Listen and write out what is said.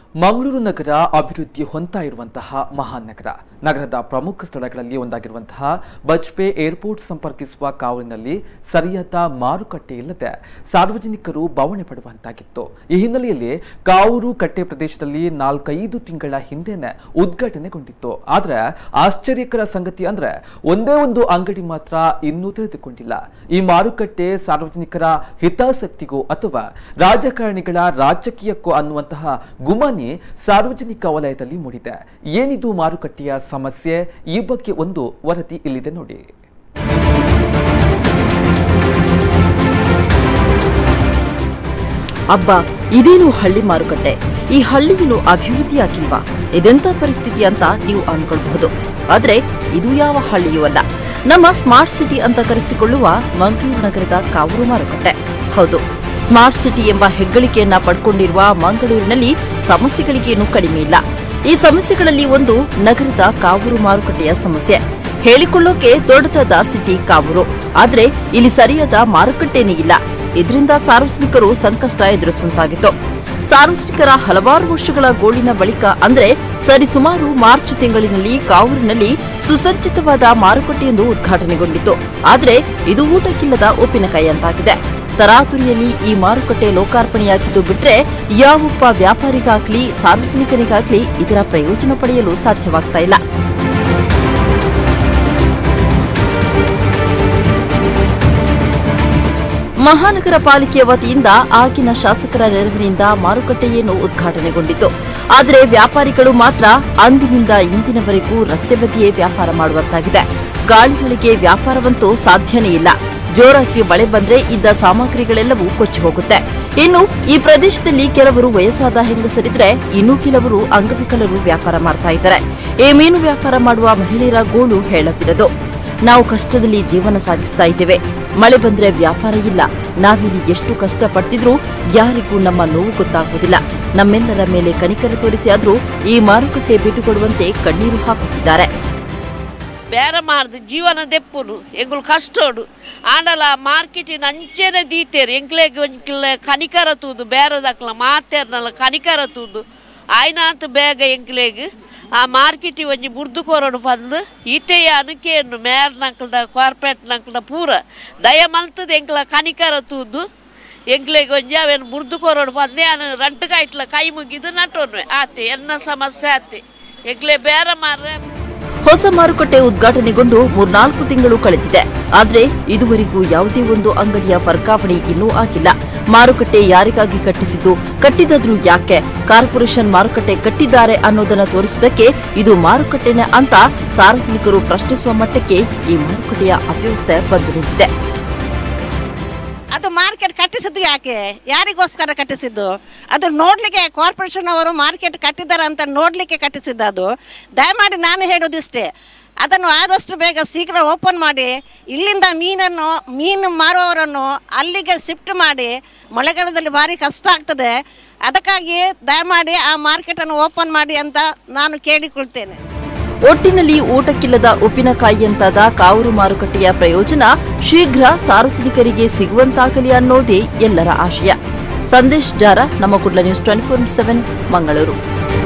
ಮಂಗಳೂರು ನಗರ ಅಭಿವೃದ್ಧಿ ಹೊಂದ್ತಾ ಇರುವಂತಹ ಮಹಾನ್ ನಗರ ನಗರದ ಪ್ರಮುಖ ಸ್ಥಳಗಳಲ್ಲಿ ಒಂದಾಗಿರುವಂತಹ ಬಜ್ಪೆ ಏರ್ಪೋರ್ಟ್ ಸಂಪರ್ಕಿಸುವ ಕಾವಲಿನಲ್ಲಿ ಸರಿಯಾದ ಮಾರುಕಟ್ಟೆ ಇಲ್ಲದೆ ಸಾರ್ವಜನಿಕರು ಬವಣೆ ಪಡುವಂತಾಗಿತ್ತು ಈ ಹಿನ್ನೆಲೆಯಲ್ಲಿ ಕಾವೂರು ಕಟ್ಟೆ ಪ್ರದೇಶದಲ್ಲಿ ನಾಲ್ಕೈದು ತಿಂಗಳ ಹಿಂದೆನೆ ಉದ್ಘಾಟನೆಗೊಂಡಿತ್ತು ಆದ್ರೆ ಆಶ್ಚರ್ಯಕರ ಸಂಗತಿ ಅಂದ್ರೆ ಒಂದೇ ಒಂದು ಅಂಗಡಿ ಮಾತ್ರ ಇನ್ನೂ ತೆರೆದುಕೊಂಡಿಲ್ಲ ಈ ಮಾರುಕಟ್ಟೆ ಸಾರ್ವಜನಿಕರ ಹಿತಾಸಕ್ತಿಗೂ ಅಥವಾ ರಾಜಕಾರಣಿಗಳ ರಾಜಕೀಯಕ್ಕೂ ಅನ್ನುವಂತಹ ಗುಮಾನಿ ಸಾರ್ವಜನಿಕ ವಲಯದಲ್ಲಿ ಮೂಡಿದೆ ಏನಿದು ಮಾರುಕಟ್ಟೆಯ ಸಮಸ್ಯೆ ಈ ಬಗ್ಗೆ ಒಂದು ವರದಿ ಇಲ್ಲಿದೆ ನೋಡಿ ಅಬ್ಬಾ ಇದೇನು ಹಳ್ಳಿ ಮಾರುಕಟ್ಟೆ ಈ ಹಳ್ಳಿಯನ್ನು ಅಭಿವೃದ್ಧಿ ಆಗಿಲ್ವಾ ಇದೆಂತ ಪರಿಸ್ಥಿತಿ ಅಂತ ನೀವು ಅನ್ಕೊಳ್ಬಹುದು ಆದ್ರೆ ಇದು ಯಾವ ಹಳ್ಳಿಯೂ ಅಲ್ಲ ನಮ್ಮ ಸ್ಮಾರ್ಟ್ ಸಿಟಿ ಅಂತ ಕರೆಸಿಕೊಳ್ಳುವ ಮಂಗಳೂರು ನಗರದ ಕಾವೂರು ಮಾರುಕಟ್ಟೆ ಹೌದು ಸ್ಮಾರ್ಟ್ ಸಿಟಿ ಎಂಬ ಹೆಗ್ಗಳಿಕೆಯನ್ನ ಪಡ್ಕೊಂಡಿರುವ ಮಂಗಳೂರಿನಲ್ಲಿ ಸಮಸ್ಯೆಗಳಿಗೇನು ಕಡಿಮೆ ಇಲ್ಲ ಈ ಸಮಸ್ಯೆಗಳಲ್ಲಿ ಒಂದು ನಗರದ ಕಾವೂರು ಮಾರುಕಟ್ಟೆಯ ಸಮಸ್ಯೆ ಹೇಳಿಕೊಳ್ಳೋಕೆ ದೊಡ್ಡದಾದ ಸಿಟಿ ಕಾವೂರು ಆದ್ರೆ ಇಲ್ಲಿ ಸರಿಯಾದ ಮಾರುಕಟ್ಟೆನೇ ಇಲ್ಲ ಇದರಿಂದ ಸಾರ್ವಜನಿಕರು ಸಂಕಷ್ಟ ಎದುರಿಸುವಂತಾಗಿತ್ತು ಸಾರ್ವಜನಿಕರ ಹಲವಾರು ವರ್ಷಗಳ ಗೋಳಿನ ಬಳಿಕ ಅಂದ್ರೆ ಸರಿಸುಮಾರು ಮಾರ್ಚ್ ತಿಂಗಳಿನಲ್ಲಿ ಕಾವೂರಿನಲ್ಲಿ ಸುಸಜ್ಜಿತವಾದ ಮಾರುಕಟ್ಟೆಯೊಂದು ಉದ್ಘಾಟನೆಗೊಂಡಿತ್ತು ಆದ್ರೆ ಇದು ಊಟಕ್ಕಿಲ್ಲದ ಉಪ್ಪಿನಕಾಯಿ ಅಂತಾಗಿದೆ ತರಾತುರಿಯಲ್ಲಿ ಈ ಮಾರುಕಟ್ಟೆ ಲೋಕಾರ್ಪಣೆಯಾಗಿದ್ದು ಬಿಟ್ರೆ ಯಾವೊಬ್ಬ ವ್ಯಾಪಾರಿಗಾಗ್ಲಿ ಸಾರ್ವಜನಿಕರಿಗಾಗ್ಲಿ ಇದರ ಪ್ರಯೋಜನ ಪಡೆಯಲು ಸಾಧ್ಯವಾಗ್ತಾ ಇಲ್ಲ ಮಹಾನಗರ ಪಾಲಿಕೆಯ ವತಿಯಿಂದ ಆಗಿನ ಶಾಸಕರ ನೆರವಿನಿಂದ ಮಾರುಕಟ್ಟೆಯನ್ನು ಉದ್ಘಾಟನೆಗೊಂಡಿತ್ತು ಆದರೆ ವ್ಯಾಪಾರಿಗಳು ಮಾತ್ರ ಅಂದಿನಿಂದ ಇಂದಿನವರೆಗೂ ರಸ್ತೆ ಬದಿಯೇ ವ್ಯಾಪಾರ ಮಾಡುವಂತಾಗಿದೆ ಗಾಳಿಗಳಿಗೆ ವ್ಯಾಪಾರವಂತೂ ಸಾಧ್ಯನೇ ಇಲ್ಲ ಜೋರಾಗಿ ಮಳೆ ಬಂದ್ರೆ ಇದ್ದ ಸಾಮಗ್ರಿಗಳೆಲ್ಲವೂ ಕೊಚ್ಚಿ ಹೋಗುತ್ತೆ ಇನ್ನು ಈ ಪ್ರದೇಶದಲ್ಲಿ ಕೆಲವರು ವಯಸ್ಸಾದ ಹೆಂಗಸರಿದ್ರೆ ಇನ್ನು ಕೆಲವರು ಅಂಗವಿಕಲರು ವ್ಯಾಪಾರ ಮಾಡ್ತಾ ಇದ್ದಾರೆ ಈ ಮೀನು ವ್ಯಾಪಾರ ಮಾಡುವ ಮಹಿಳೆಯರ ಗೋಳು ಹೇಳತ್ತಿರದು ನಾವು ಕಷ್ಟದಲ್ಲಿ ಜೀವನ ಸಾಗಿಸ್ತಾ ಇದ್ದೇವೆ ಮಳೆ ಬಂದ್ರೆ ವ್ಯಾಪಾರ ಇಲ್ಲ ನಾವಿಲ್ಲಿ ಎಷ್ಟು ಕಷ್ಟ ಪಡ್ತಿದ್ರೂ ಯಾರಿಗೂ ನಮ್ಮ ನೋವು ಗೊತ್ತಾಗುವುದಿಲ್ಲ ನಮ್ಮೆಲ್ಲರ ಮೇಲೆ ಕನಿಕರ ತೋರಿಸಿ ಆದ್ರೂ ಈ ಮಾರುಕಟ್ಟೆ ಬಿಟ್ಟುಕೊಡುವಂತೆ ಕಣ್ಣೀರು ಹಾಕುತ್ತಿದ್ದಾರೆ ಬೇರೆ ಮಾಡ್ದು ಜೀವನ ದೆಪ್ಪುನು ಎಂಗುಲು ಕಷ್ಟೋಡು ಆಂಡಲ ಮಾರ್ಕೆಟಿನ ಅಂಚೆನೆ ದೀತೇರು ಎಂಕ್ಲೆಗ್ ಒಂಕ್ಲೆ ಕನಿಕರ ತೂದು ಬೇರೆದಕ್ಲ ಮಾತೇರ್ನಲ್ಲ ಕನಿಕರ ತೂದು ಆಯ್ನ ಅಂತ ಬೇಗ ಎಂಕ್ಲೆಗ್ ಆ ಮಾರ್ಕೆಟಿ ಒಂಜಿ ಬುರ್ದು ಕೊರಡು ಬಂದು ಈತೆಯ ಅನಕೇನು ಮೇರ್ ನಕ್ಲದ ಕಾರ್ಪೊರೇಟ್ ನಕ್ಲದ ಪೂರ ದಯ ಮಲ್ತದ ಎಂಕ್ಲ ಕನಿಕರ ತೂದು ಎಂಕ್ಲೆಗ್ ಒಂಜಿ ಅವೇನು ಬುರ್ದು ಕೊರಡು ಬಂದೆ ಅನು ರಂಟುಗ ಇಟ್ಲ ಕೈ ಮುಗಿದು ನಟೋನ್ವೆ ಆತೆ ಎನ್ನ ಸಮಸ್ಯೆ ಆತೆ ಎಂಕ್ಲೆ ಬೇರೆ ಮಾರ್ರೆ ಹೊಸ ಮಾರುಕಟ್ಟೆ ಉದ್ಘಾಟನೆಗೊಂಡು ಮೂರ್ನಾಲ್ಕು ತಿಂಗಳು ಕಳೆದಿದೆ ಆದ್ರೆ ಇದುವರೆಗೂ ಯಾವುದೇ ಒಂದು ಅಂಗಡಿಯ ವರ್ಗಾವಣೆ ಇನ್ನೂ ಆಗಿಲ್ಲ ಮಾರುಕಟ್ಟೆ ಯಾರಿಗಾಗಿ ಕಟ್ಟಿಸಿದ್ದು ಕಟ್ಟಿದಾದ್ರೂ ಯಾಕೆ ಕಾರ್ಪೊರೇಷನ್ ಮಾರುಕಟ್ಟೆ ಕಟ್ಟಿದ್ದಾರೆ ಅನ್ನೋದನ್ನ ತೋರಿಸುವುದಕ್ಕೆ ಇದು ಮಾರುಕಟ್ಟೆನೆ ಅಂತ ಸಾರ್ವಜನಿಕರು ಪ್ರಶ್ನಿಸುವ ಮಟ್ಟಕ್ಕೆ ಈ ಮಾರುಕಟ್ಟೆಯ ಅವ್ಯವಸ್ಥೆ ಬಂದು ನಿಂತಿದೆ ಅದು ಮಾರ್ಕೆಟ್ ಕಟ್ಟಿಸಿದ್ದು ಯಾಕೆ ಯಾರಿಗೋಸ್ಕರ ಕಟ್ಟಿಸಿದ್ದು ಅದು ನೋಡ್ಲಿಕ್ಕೆ ಕಾರ್ಪೊರೇಷನ್ ಅವರು ಮಾರ್ಕೆಟ್ ಕಟ್ಟಿದ್ದಾರೆ ಅಂತ ನೋಡ್ಲಿಕ್ಕೆ ಕಟ್ಟಿಸಿದ್ದು ಅದು ದಯಮಾಡಿ ನಾನು ಹೇಳೋದಿಷ್ಟೇ ಅದನ್ನು ಆದಷ್ಟು ಬೇಗ ಶೀಘ್ರ ಓಪನ್ ಮಾಡಿ ಇಲ್ಲಿಂದ ಮೀನನ್ನು ಮೀನು ಮಾರುವವರನ್ನು ಅಲ್ಲಿಗೆ ಶಿಫ್ಟ್ ಮಾಡಿ ಮಳೆಗಾಲದಲ್ಲಿ ಭಾರಿ ಕಷ್ಟ ಆಗ್ತದೆ ಅದಕ್ಕಾಗಿ ದಯಮಾಡಿ ಆ ಮಾರ್ಕೆಟನ್ನು ಓಪನ್ ಮಾಡಿ ಅಂತ ನಾನು ಕೇಳಿಕೊಳ್ತೇನೆ ಒಟ್ಟಿನಲ್ಲಿ ಊಟಕ್ಕಿಲ್ಲದ ಉಪ್ಪಿನಕಾಯಿಯಂತಾದ ಕಾವೂರು ಮಾರುಕಟ್ಟೆಯ ಪ್ರಯೋಜನ ಶೀಘ್ರ ಸಾರ್ವಜನಿಕರಿಗೆ ಸಿಗುವಂತಾಗಲಿ ಅನ್ನೋದೇ ಎಲ್ಲರ ಆಶಯ ಸಂದೇಶ್ ಜಾರ ನಮ್ಮ Kudla news twenty four seven Mangaluru